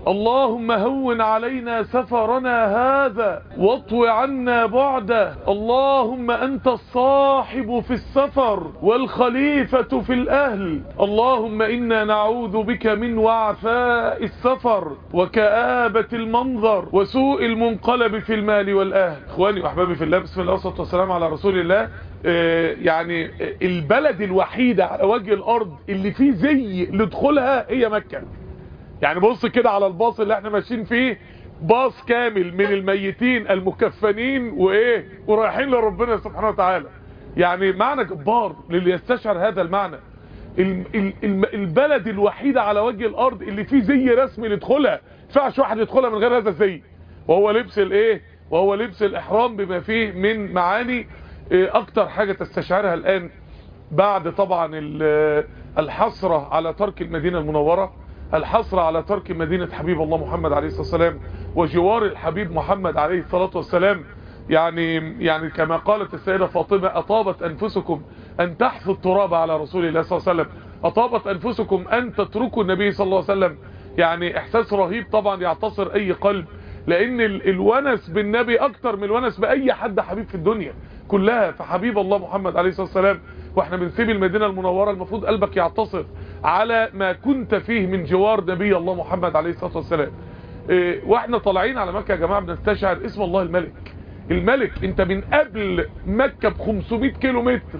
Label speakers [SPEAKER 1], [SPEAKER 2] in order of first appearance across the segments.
[SPEAKER 1] اللهم هون علينا سفرنا هذا واطو عنا بعده اللهم أنت الصاحب في السفر والخليفة في الأهل اللهم إنا نعوذ بك من وعثاء السفر وكآبة المنظر وسوء المنقلب في المال والأهل إخواني وأحبابي في الله بسم الله والصلاة والسلام على رسول الله آه، يعني آه، البلد الوحيدة على وجه الأرض اللي فيه زي لدخولها هي مكة يعني بص كده على الباص اللي احنا ماشيين فيه باص كامل من الميتين المكفنين وايه ورايحين لربنا سبحانه وتعالى يعني معنى جبار للي يستشعر هذا المعنى ال- ال- ال- البلد الوحيدة على وجه الارض اللي فيه زي رسمي ندخلها ينفعش واحد يدخلها من غير هذا الزي وهو لبس الايه وهو لبس الاحرام بما فيه من معاني إيه، اكتر حاجة تستشعرها الان بعد طبعا ال- الحسرة على ترك المدينة المنورة الحسرة على ترك مدينة حبيب الله محمد عليه الصلاة والسلام وجوار الحبيب محمد عليه الصلاة والسلام يعني يعني كما قالت السيدة فاطمة أطابت أنفسكم أن تحثوا التراب على رسول الله صلى الله عليه وسلم أطابت أنفسكم أن تتركوا النبي صلى الله عليه وسلم يعني إحساس رهيب طبعا يعتصر أي قلب لأن ال- الونس بالنبي أكتر من الونس بأي حد حبيب في الدنيا كلها فحبيب الله محمد عليه الصلاة والسلام واحنا بنسيب المدينة المنورة المفروض قلبك يعتصر على ما كنت فيه من جوار نبي الله محمد عليه الصلاة والسلام إيه، واحنا طالعين على مكة يا جماعة بنستشعر اسم الله الملك الملك انت من قبل مكة ب 500 كيلو متر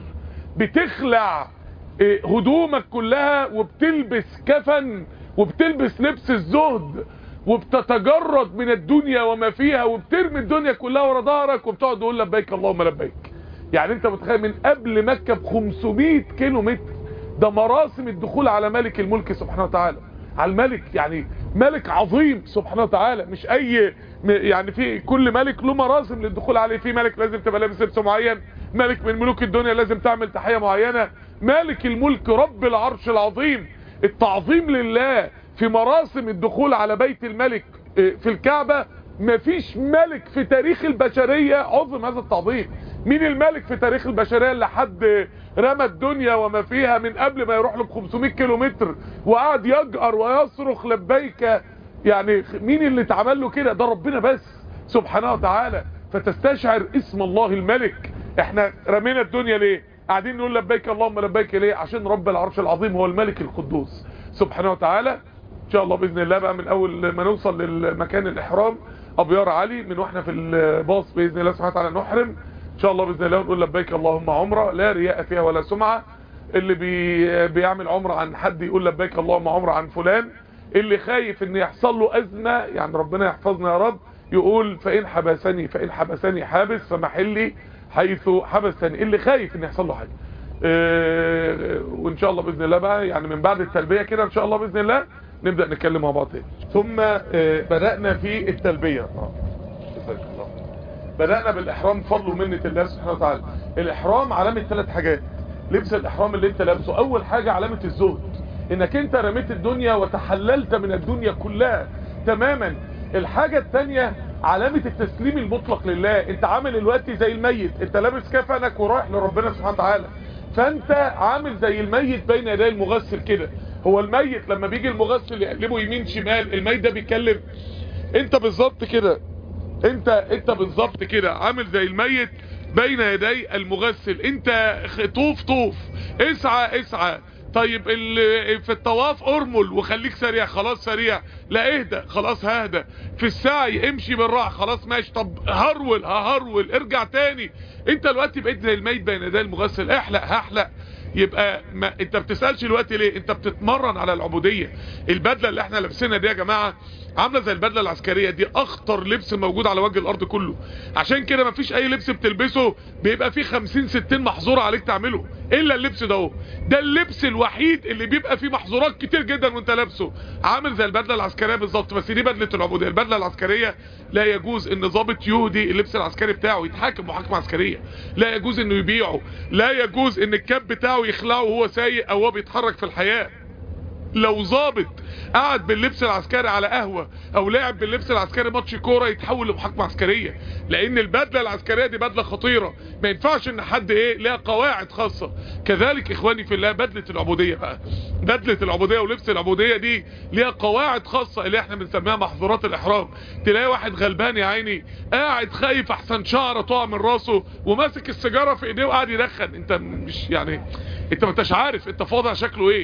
[SPEAKER 1] بتخلع إيه، هدومك كلها وبتلبس كفن وبتلبس لبس الزهد وبتتجرد من الدنيا وما فيها وبترمي الدنيا كلها ورا ظهرك وبتقعد تقول لبيك اللهم لبيك يعني انت متخيل من قبل مكة ب 500 كيلو متر ده مراسم الدخول على ملك الملك سبحانه وتعالى على الملك يعني ملك عظيم سبحانه وتعالى مش اي م- يعني في كل ملك له مراسم للدخول عليه في ملك لازم تبقى لابس لبس معين ملك من ملوك الدنيا لازم تعمل تحية معينة مالك الملك رب العرش العظيم التعظيم لله في مراسم الدخول على بيت الملك اه، في الكعبة مفيش ملك في تاريخ البشرية عظم هذا التعظيم مين الملك في تاريخ البشرية اللي حد رمى الدنيا وما فيها من قبل ما يروح له ب 500 كيلو متر وقعد يجأر ويصرخ لبيك يعني مين اللي اتعمل له كده ده ربنا بس سبحانه وتعالى فتستشعر اسم الله الملك احنا رمينا الدنيا ليه قاعدين نقول لبيك اللهم لبيك ليه عشان رب العرش العظيم هو الملك القدوس سبحانه وتعالى ان شاء الله باذن الله بقى من اول ما نوصل للمكان الاحرام ابيار علي من واحنا في الباص باذن الله سبحانه وتعالى نحرم ان شاء الله باذن الله ونقول لبيك اللهم عمره لا رياء فيها ولا سمعه اللي بي بيعمل عمره عن حد يقول لبيك اللهم عمره عن فلان اللي خايف ان يحصل له ازمه يعني ربنا يحفظنا يا رب يقول فان حبسني فان حبسني حابس فمحلي حيث حبسني اللي خايف ان يحصل له حاجه آه، وان شاء الله باذن الله بقى يعني من بعد التلبيه كده ان شاء الله باذن الله نبدا نتكلم مع بعض تاني ثم آه، بدانا في التلبيه آه، جزاك الله بدانا بالاحرام فضل ومنه الله سبحانه وتعالى الاحرام علامه ثلاث حاجات لبس الاحرام اللي انت لابسه اول حاجه علامه الزهد انك انت رميت الدنيا وتحللت من الدنيا كلها تماما الحاجة التانية علامة التسليم المطلق لله انت عامل الوقت زي الميت انت لابس كفنك ورايح لربنا سبحانه وتعالى فانت عامل زي الميت بين يدي المغسل كده هو الميت لما بيجي المغسل يقلبه يمين شمال الميت ده بيتكلم انت بالظبط كده انت انت بالظبط كده عامل زي الميت بين يدي المغسل انت خ- طوف طوف اسعى اسعى طيب ال- في الطواف ارمل وخليك سريع خلاص سريع لا اهدى خلاص ههدى في السعي امشي بالراحه خلاص ماشي طب هرول ههرول ارجع تاني انت دلوقتي بقيت زي الميت بين يدي المغسل احلق هحلق يبقى ما انت بتسالش دلوقتي ليه انت بتتمرن على العبوديه البدله اللي احنا لابسينها دي يا جماعه عامله زي البدله العسكريه دي اخطر لبس موجود على وجه الارض كله عشان كده مفيش اي لبس بتلبسه بيبقى فيه 50 60 محظوره عليك تعمله الا اللبس ده اهو ده اللبس الوحيد اللي بيبقى فيه محظورات كتير جدا وانت لابسه عامل زي البدله العسكريه بالظبط بس دي بدله العبوديه البدله العسكريه لا يجوز ان ضابط يهدي اللبس العسكري بتاعه يتحاكم محاكمه عسكريه لا يجوز انه يبيعه لا يجوز ان الكاب بتاعه يخلعه وهو سايق او هو بيتحرك في الحياه لو ظابط قعد باللبس العسكري على قهوة او لعب باللبس العسكري ماتش كورة يتحول لمحاكمة عسكرية لان البدلة العسكرية دي بدلة خطيرة ما ينفعش ان حد ايه لها قواعد خاصة كذلك اخواني في الله بدلة العبودية بقى بدلة العبودية ولبس العبودية دي ليها قواعد خاصة اللي احنا بنسميها محظورات الاحرام تلاقي واحد غلبان يا عيني قاعد خايف احسن شعره تقع من راسه وماسك السيجارة في ايديه وقاعد يدخن انت مش يعني انت ما انتش عارف انت فاضع شكله ايه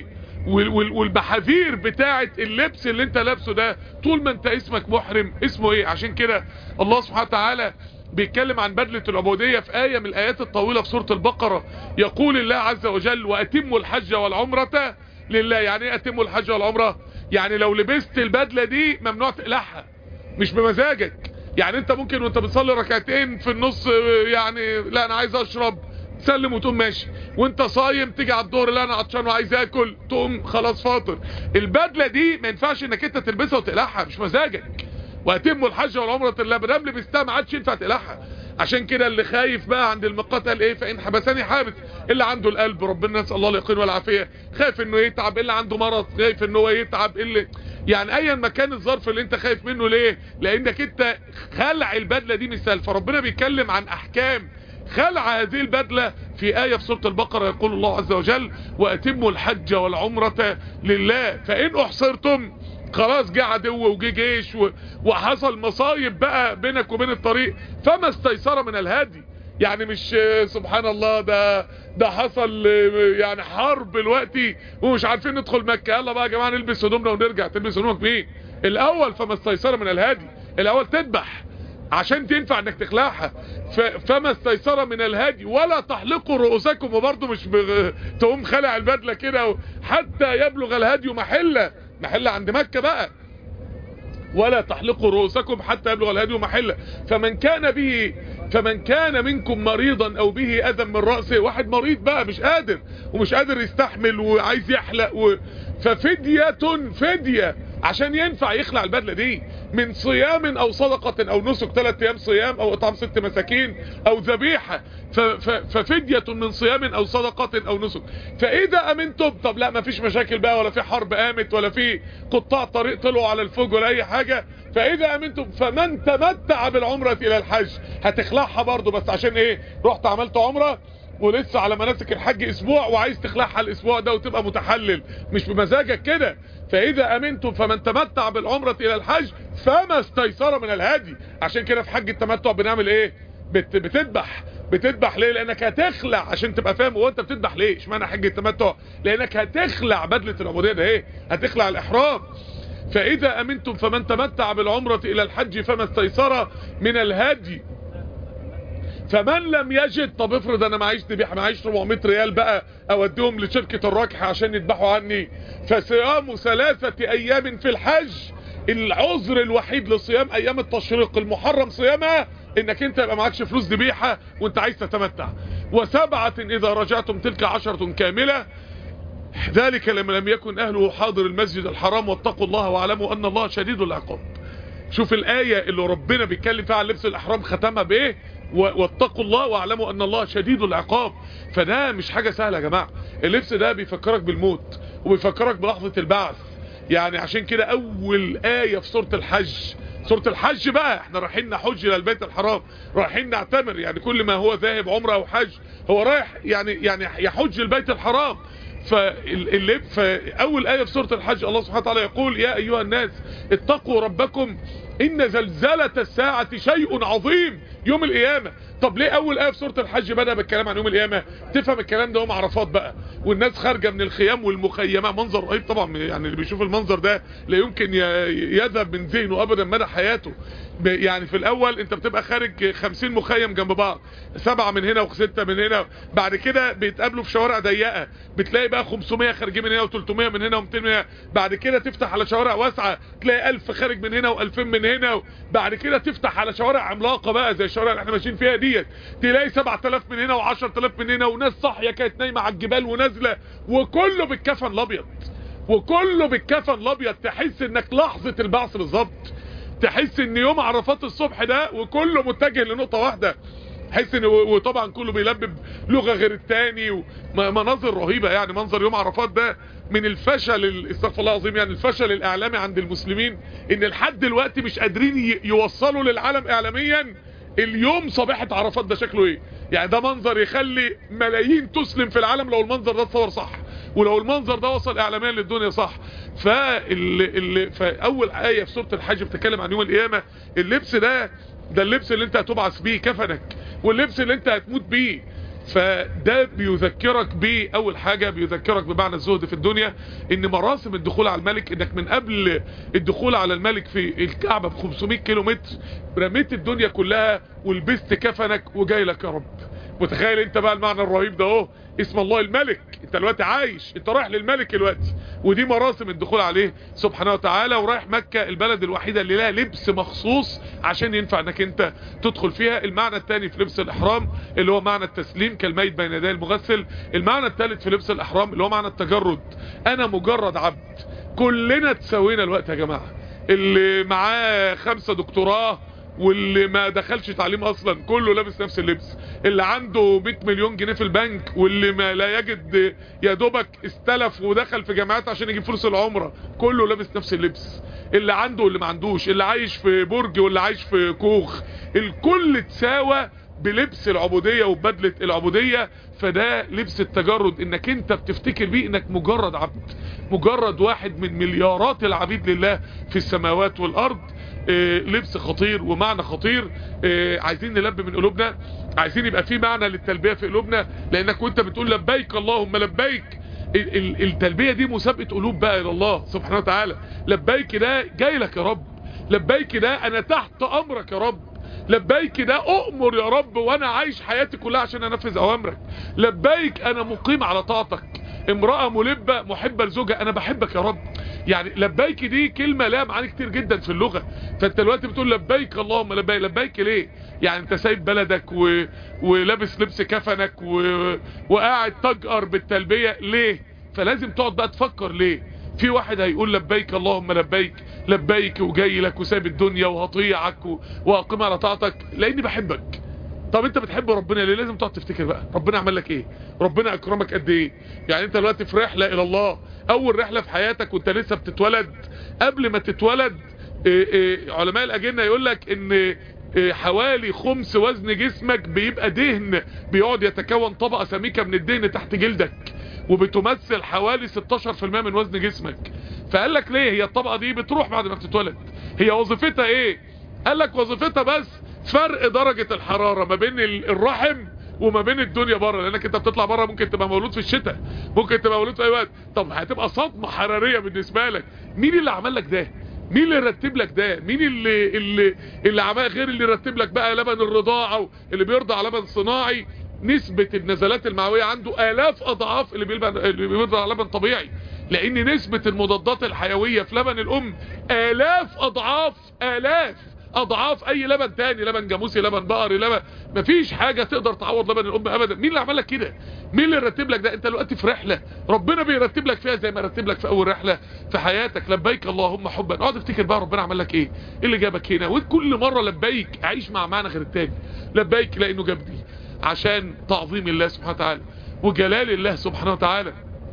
[SPEAKER 1] والمحاذير بتاعه اللبس اللي انت لابسه ده طول ما انت اسمك محرم اسمه ايه عشان كده الله سبحانه وتعالى بيتكلم عن بدلة العبودية في آية من الآيات الطويلة في سورة البقرة يقول الله عز وجل وأتموا الحج والعمرة لله يعني ايه أتموا الحج والعمرة يعني لو لبست البدلة دي ممنوع تقلعها مش بمزاجك يعني انت ممكن وانت بتصلي ركعتين في النص يعني لا انا عايز اشرب تسلم وتقوم ماشي وانت صايم تيجي على الظهر لا انا عطشان وعايز اكل تقوم خلاص فاطر البدله دي ما ينفعش انك انت تلبسها وتقلعها مش مزاجك واتم الحج والعمره الا بدام لبستها ما عادش ينفع تقلعها عشان كده اللي خايف بقى عند المقات قال ايه فان حبسني حابس اللي عنده القلب ربنا نسال الله اليقين والعافيه خايف انه يتعب اللي عنده مرض خايف انه هو يتعب اللي يعني ايا ما كان الظرف اللي انت خايف منه ليه لانك انت خلع البدله دي مثال فربنا بيتكلم عن احكام خلع هذه البدلة في آية في سورة البقرة يقول الله عز وجل وأتموا الحج والعمرة لله فإن أحصرتم خلاص جه عدو وجه جيش وحصل مصايب بقى بينك وبين الطريق فما استيسر من الهادي يعني مش سبحان الله ده ده حصل يعني حرب دلوقتي ومش عارفين ندخل مكة يلا بقى يا جماعة نلبس هدومنا ونرجع تلبس هدومك مين الاول فما استيسر من الهادي الاول تذبح عشان تنفع انك تخلعها فما استيسر من الهدي ولا تحلقوا رؤوسكم وبرضه مش بغ... تقوم خلع البدله كده حتى يبلغ الهدي محله محله عند مكه بقى ولا تحلقوا رؤوسكم حتى يبلغ الهدي محله فمن كان به فمن كان منكم مريضا او به اذى من راسه واحد مريض بقى مش قادر ومش قادر يستحمل وعايز يحلق و... ففديه فديه عشان ينفع يخلع البدله دي من صيام او صدقة او نسك ثلاث ايام صيام او اطعام ست مساكين او ذبيحة ففدية من صيام او صدقة او نسك فاذا امنتم طب لا ما فيش مشاكل بقى ولا في حرب قامت ولا في قطاع طريق طلعوا على الفوج ولا اي حاجة فاذا امنتم فمن تمتع بالعمرة الى الحج هتخلعها برضو بس عشان ايه رحت عملت عمرة ولسه على مناسك الحج اسبوع وعايز تخلعها الاسبوع ده وتبقى متحلل مش بمزاجك كده فاذا امنتم فمن تمتع بالعمرة الى الحج فما استيسر من الهادي عشان كده في حج التمتع بنعمل ايه بت بتذبح بتذبح ليه لانك هتخلع عشان تبقى فاهم هو انت بتذبح ليه اشمعنى حج التمتع لانك هتخلع بدله العبوديه ده ايه هتخلع الاحرام فاذا امنتم فمن تمتع بالعمره الى الحج فما استيسر من الهدي فمن لم يجد طب افرض انا معيش ذبيحه معيش 400 ريال بقى اوديهم لشركه الراكح عشان يذبحوا عني فصيام ثلاثه ايام في الحج العذر الوحيد لصيام ايام التشريق المحرم صيامها انك انت يبقى معكش فلوس ذبيحه وانت عايز تتمتع وسبعه اذا رجعتم تلك عشره كامله ذلك لما لم يكن اهله حاضر المسجد الحرام واتقوا الله واعلموا ان الله شديد العقاب شوف الايه اللي ربنا بيتكلم فيها عن لبس الاحرام ختمها بايه واتقوا الله واعلموا ان الله شديد العقاب فده مش حاجة سهلة يا جماعة اللبس ده بيفكرك بالموت وبيفكرك بلحظة البعث يعني عشان كده اول آية في سورة الحج سورة الحج بقى احنا رايحين نحج الى البيت الحرام رايحين نعتمر يعني كل ما هو ذاهب عمره او حج هو رايح يعني يعني يحج البيت الحرام فاللي فاول ايه في سوره الحج الله سبحانه وتعالى يقول يا ايها الناس اتقوا ربكم ان زلزله الساعه شيء عظيم يوم القيامه طب ليه اول ايه في سوره الحج بدا بالكلام عن يوم القيامه تفهم الكلام ده يوم عرفات بقى والناس خارجه من الخيام والمخيمات منظر رهيب طبعا يعني اللي بيشوف المنظر ده لا يمكن يذهب من ذهنه ابدا مدى حياته يعني في الاول انت بتبقى خارج 50 مخيم جنب بعض سبعة من هنا وستة من هنا بعد كده بيتقابلوا في شوارع ضيقه بتلاقي بقى 500 خارجين من هنا و300 من هنا و200 من هنا بعد كده تفتح على شوارع واسعه تلاقي 1000 خارج من هنا و2000 من هنا بعد كده تفتح على شوارع عملاقه بقى زي الشوارع اللي احنا ماشيين فيها ديت تلاقي 7000 من هنا و10000 من هنا وناس صاحيه كانت نايمه على الجبال ونازله وكله بالكفن الابيض وكله بالكفن الابيض تحس انك لحظه البعث بالظبط تحس ان يوم عرفات الصبح ده وكله متجه لنقطة واحدة حس ان وطبعا كله بيلبب لغه غير التاني ومناظر رهيبه يعني منظر يوم عرفات ده من الفشل استغفر الله العظيم يعني الفشل الاعلامي عند المسلمين ان لحد دلوقتي مش قادرين يوصلوا للعالم اعلاميا اليوم صباحة عرفات ده شكله ايه يعني ده منظر يخلي ملايين تسلم في العالم لو المنظر ده اتصور صح ولو المنظر ده وصل اعلاميا للدنيا صح فال... فاول ايه في سوره الحج بتتكلم عن يوم القيامه اللبس ده ده اللبس اللي انت هتبعث بيه كفنك واللبس اللي انت هتموت بيه فده بيذكرك بيه اول حاجة بيذكرك بمعنى الزهد في الدنيا ان مراسم الدخول على الملك انك من قبل الدخول على الملك في الكعبة ب 500 كيلو متر رميت الدنيا كلها ولبست كفنك وجاي لك يا رب متخيل انت بقى المعنى الرهيب ده اهو اسم الله الملك انت دلوقتي عايش انت رايح للملك دلوقتي ودي مراسم الدخول عليه سبحانه وتعالى ورايح مكة البلد الوحيدة اللي لها لبس مخصوص عشان ينفع انك انت تدخل فيها المعنى الثاني في لبس الاحرام اللي هو معنى التسليم كالميت بين يدي المغسل المعنى الثالث في لبس الاحرام اللي هو معنى التجرد انا مجرد عبد كلنا تساوينا الوقت يا جماعة اللي معاه خمسة دكتوراه واللي ما دخلش تعليم اصلا كله لابس نفس اللبس اللي عنده 100 مليون جنيه في البنك واللي ما لا يجد يا دوبك استلف ودخل في جامعات عشان يجيب فلوس العمره كله لابس نفس اللبس اللي عنده واللي ما عندوش اللي عايش في برج واللي عايش في كوخ الكل تساوى بلبس العبودية وبدلة العبودية فده لبس التجرد انك انت بتفتكر بيه انك مجرد عبد مجرد واحد من مليارات العبيد لله في السماوات والارض آه لبس خطير ومعنى خطير آه عايزين نلبي من قلوبنا عايزين يبقى في معنى للتلبية في قلوبنا لانك وانت بتقول لبيك اللهم لبيك التلبية دي مسابقة قلوب بقى الى الله سبحانه وتعالى لبيك ده جاي لك يا رب لبيك ده انا تحت امرك يا رب لبيك ده اؤمر يا رب وانا عايش حياتي كلها عشان انفذ اوامرك لبيك انا مقيم على طاعتك امرأة ملبة محبة لزوجها انا بحبك يا رب يعني لبيك دي كلمة لها معاني كتير جدا في اللغة فانت دلوقتي بتقول لبيك اللهم لبيك لبيك ليه يعني انت سايب بلدك و... ولابس لبس كفنك و... وقاعد تجأر بالتلبية ليه فلازم تقعد بقى تفكر ليه في واحد هيقول لبيك اللهم لبيك لبيك وجاي لك وساب الدنيا وهطيعك واقيم على طاعتك لاني بحبك طب انت بتحب ربنا ليه لازم تقعد تفتكر بقى ربنا عمل لك ايه ربنا اكرمك قد ايه يعني انت دلوقتي في رحله الى الله اول رحله في حياتك وانت لسه بتتولد قبل ما تتولد ايه ايه علماء الاجنه يقول لك ان ايه حوالي خمس وزن جسمك بيبقى دهن بيقعد يتكون طبقه سميكه من الدهن تحت جلدك وبتمثل حوالي 16% من وزن جسمك فقال لك ليه هي الطبقه دي بتروح بعد ما بتتولد هي وظيفتها ايه قال لك وظيفتها بس فرق درجة الحرارة ما بين الرحم وما بين الدنيا بره لانك انت بتطلع بره ممكن تبقى مولود في الشتاء ممكن تبقى مولود في اي وقت طب هتبقى صدمة حرارية بالنسبة لك مين اللي عمل لك ده مين اللي رتب لك ده مين اللي اللي اللي عمل غير اللي رتب لك بقى لبن الرضاعه اللي بيرضع لبن صناعي نسبة النزلات المعوية عنده آلاف أضعاف اللي بيلبن اللي بيرضع لبن طبيعي لأن نسبة المضادات الحيوية في لبن الأم آلاف أضعاف آلاف اضعاف اي لبن تاني لبن جاموسي لبن بقري لبن مفيش حاجة تقدر تعوض لبن الام ابدا مين اللي عمل لك كده مين اللي رتب لك ده انت دلوقتي في رحلة ربنا بيرتب لك فيها زي ما رتب لك في اول رحلة في حياتك لبيك اللهم حبا اقعد افتكر بقى ربنا عمل لك ايه ايه اللي جابك هنا وكل مرة لبيك عيش مع معنى غير التاني لبيك لانه جابني عشان تعظيم الله سبحانه وتعالى وجلال الله سبحانه وتعالى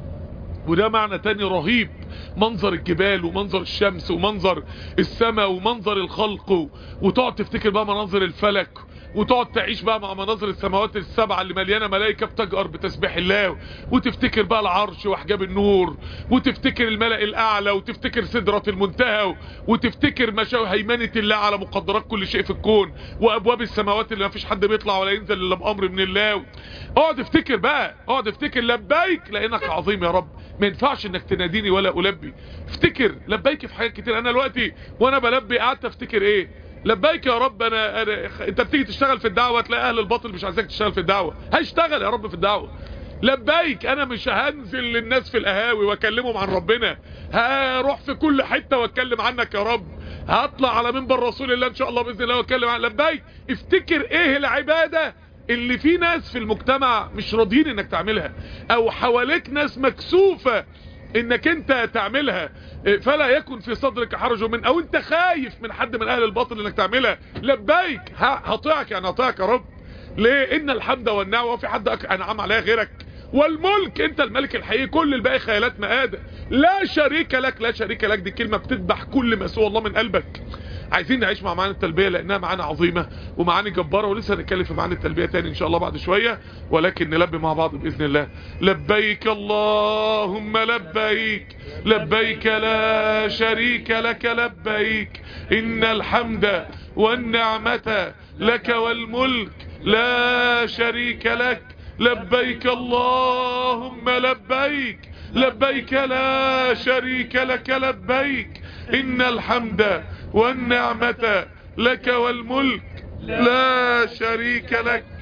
[SPEAKER 1] وده معنى تاني رهيب منظر الجبال ومنظر الشمس ومنظر السماء ومنظر الخلق وتقعد تفتكر بقى مناظر الفلك وتقعد تعيش بقى مع مناظر السماوات السبعة اللي مليانة ملائكة بتجأر بتسبيح الله وتفتكر بقى العرش وحجاب النور وتفتكر الملأ الأعلى وتفتكر سدرة المنتهى وتفتكر مشاوي هيمنة الله على مقدرات كل شيء في الكون وأبواب السماوات اللي ما فيش حد بيطلع ولا ينزل إلا بأمر من الله اقعد افتكر بقى اقعد افتكر لبيك لأنك عظيم يا رب ما ينفعش انك تناديني ولا ألبي افتكر لبيك في حاجات كتير أنا دلوقتي وأنا بلبي قعدت افتكر ايه لبيك يا رب انا, أنا انت بتيجي تشتغل في الدعوه تلاقي اهل الباطل مش عايزاك تشتغل في الدعوه هشتغل يا رب في الدعوه لبيك انا مش هنزل للناس في القهاوي واكلمهم عن ربنا هروح في كل حته واتكلم عنك يا رب هطلع على منبر رسول الله ان شاء الله باذن الله واتكلم عن لبيك افتكر ايه العباده اللي في ناس في المجتمع مش راضيين انك تعملها او حواليك ناس مكسوفه انك انت تعملها فلا يكن في صدرك حرج من او انت خايف من حد من اهل الباطل انك تعملها لبيك هطيعك يعني هطيعك يا رب ليه ان الحمد والنعمه وفي حد أك- انعم عليها غيرك والملك انت الملك الحقيقي كل الباقي خيالات مآدة لا شريك لك لا شريك لك دي كلمة بتذبح كل ما سوى الله من قلبك عايزين نعيش مع معاني التلبية لانها معاني عظيمة ومعاني جبارة ولسه هنتكلم في معاني التلبية تاني ان شاء الله بعد شوية ولكن نلبي مع بعض باذن الله لبيك اللهم لبيك لبيك لا شريك لك لبيك ان الحمد والنعمة لك والملك لا شريك لك لبيك اللهم لبيك لبيك لا شريك لك لبيك إن الحمد والنعمة لك والملك لا شريك لك